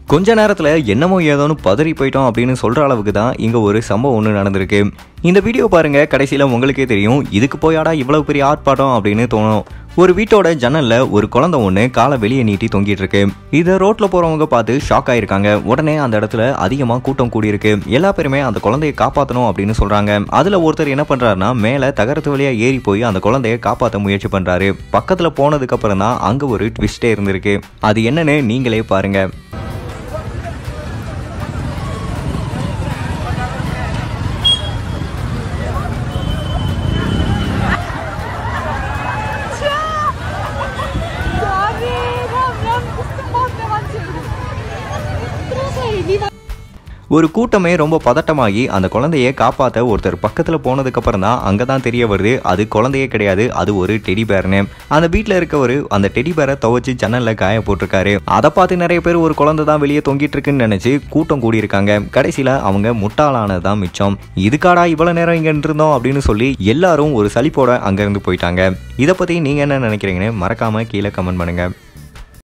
கொஞ்ச நேரத்தில் என்னமோ ஏதோன்னு பதறி போயிட்டோம் அப்படின்னு சொல்கிற அளவுக்கு தான் இங்கே ஒரு சம்பவம் ஒன்று நடந்திருக்கு இந்த வீடியோ பாருங்க கடைசியில் உங்களுக்கே தெரியும் இதுக்கு போயாடா இவ்வளவு பெரிய ஆர்ப்பாட்டம் அப்படின்னு தோணும் ஒரு வீட்டோட ஜன்னல்ல ஒரு குழந்தை ஒன்று காலை வெளியே நீட்டி தொங்கிட்டு இருக்கு இதை ரோட்ல போறவங்க பார்த்து ஷாக் ஆயிருக்காங்க உடனே அந்த இடத்துல அதிகமா கூட்டம் கூடியிருக்கு எல்லா பேருமே அந்த குழந்தையை காப்பாற்றணும் அப்படின்னு சொல்றாங்க அதுல ஒருத்தர் என்ன பண்றாருன்னா மேல தகரத்து வழியா ஏறி போய் அந்த குழந்தைய காப்பாற்ற முயற்சி பண்றாரு பக்கத்துல போனதுக்கு அப்புறம் தான் அங்க ஒரு ட்விஸ்டே இருந்திருக்கு அது என்னன்னு நீங்களே பாருங்க David, han måste tillbaka man tur. Säg, vi var ஒரு கூட்டமே ரொம்ப பதட்டமாகி அந்த குழந்தைய காப்பாற்ற ஒருத்தர் பக்கத்தில் போனதுக்கு அப்புறம் தான் அங்கே தான் தெரிய வருது அது குழந்தையே கிடையாது அது ஒரு டெடி பேர்னு அந்த வீட்டில் இருக்கவர் அந்த டெடி பேரை துவச்சி ஜன்னலில் காய போட்டிருக்காரு அதை பார்த்து நிறைய பேர் ஒரு குழந்தை தான் வெளியே தொங்கிட்டு இருக்குன்னு நினச்சி கூட்டம் கூடியிருக்காங்க கடைசியில் அவங்க முட்டாளானது தான் மிச்சம் இதுக்காடா இவ்வளோ நேரம் இங்கே இருந்தோம் அப்படின்னு சொல்லி எல்லாரும் ஒரு சலிப்போட அங்கேருந்து போயிட்டாங்க இதை பற்றி நீங்கள் என்ன நினைக்கிறீங்கன்னு மறக்காமல் கீழே கமெண்ட் பண்ணுங்கள்